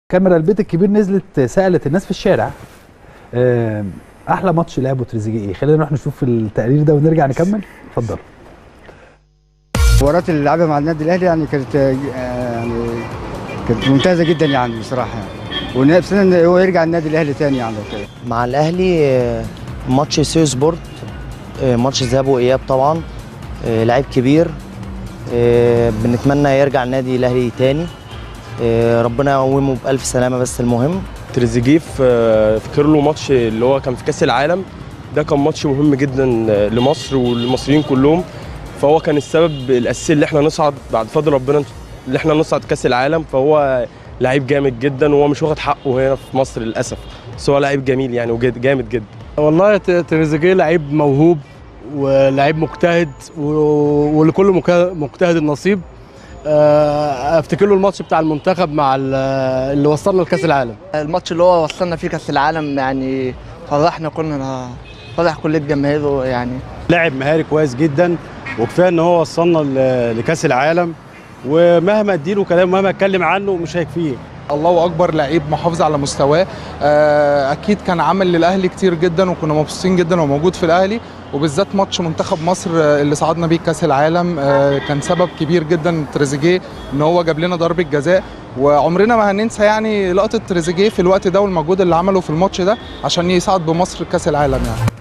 كاميرا البيت الكبير نزلت سالت الناس في الشارع آه، احلى ماتش لعبه تريزيجيه ايه خلينا نروح نشوف التقرير ده ونرجع نكمل اتفضل المباريات اللي لعبها مع النادي الاهلي يعني كانت آه، يعني كانت ممتازه جدا يعني بصراحه يعني ونفسنا ان هو يرجع النادي الاهلي تاني يعني وكده مع الاهلي آه، ماتش سيو سبورت آه، ماتش ذهاب واياب طبعا آه، لعيب كبير آه، بنتمنى يرجع النادي الاهلي تاني آه، ربنا يقومه بالف سلامه بس المهم تريزيجيه في فاكر له ماتش اللي هو كان في كاس العالم ده كان ماتش مهم جدا لمصر والمصريين كلهم فهو كان السبب الاساسي اللي احنا نصعد بعد فضل ربنا اللي احنا نصعد كاس العالم فهو لعيب جامد جدا وهو مش واخد حقه هنا في مصر للاسف بس هو لعيب جميل يعني وجامد جدا والله ت- تريزيجيه لعيب موهوب ولعيب مجتهد و- ولكل مكا- مجتهد النصيب آه، افتكر له الماتش بتاع المنتخب مع ال- اللي وصلنا لكاس العالم الماتش اللي هو وصلنا فيه كاس العالم يعني فرحنا كلنا فرح كل الجماهير يعني لاعب مهاري كويس جدا وكفايه ان هو وصلنا ل- لكاس العالم ومهما اديله كلام مهما اتكلم عنه مش هيكفيه الله اكبر لعيب محافظ على مستواه آه، اكيد كان عمل للاهلي كتير جدا وكنا مبسوطين جدا وموجود في الاهلي وبالذات ماتش منتخب مصر آه، اللي صعدنا بيه كاس العالم آه، كان سبب كبير جدا تريزيجيه ان هو جاب لنا ضربه جزاء وعمرنا ما هننسى يعني لقطه تريزيجيه في الوقت ده والمجهود اللي عمله في الماتش ده عشان يصعد بمصر كاس العالم يعني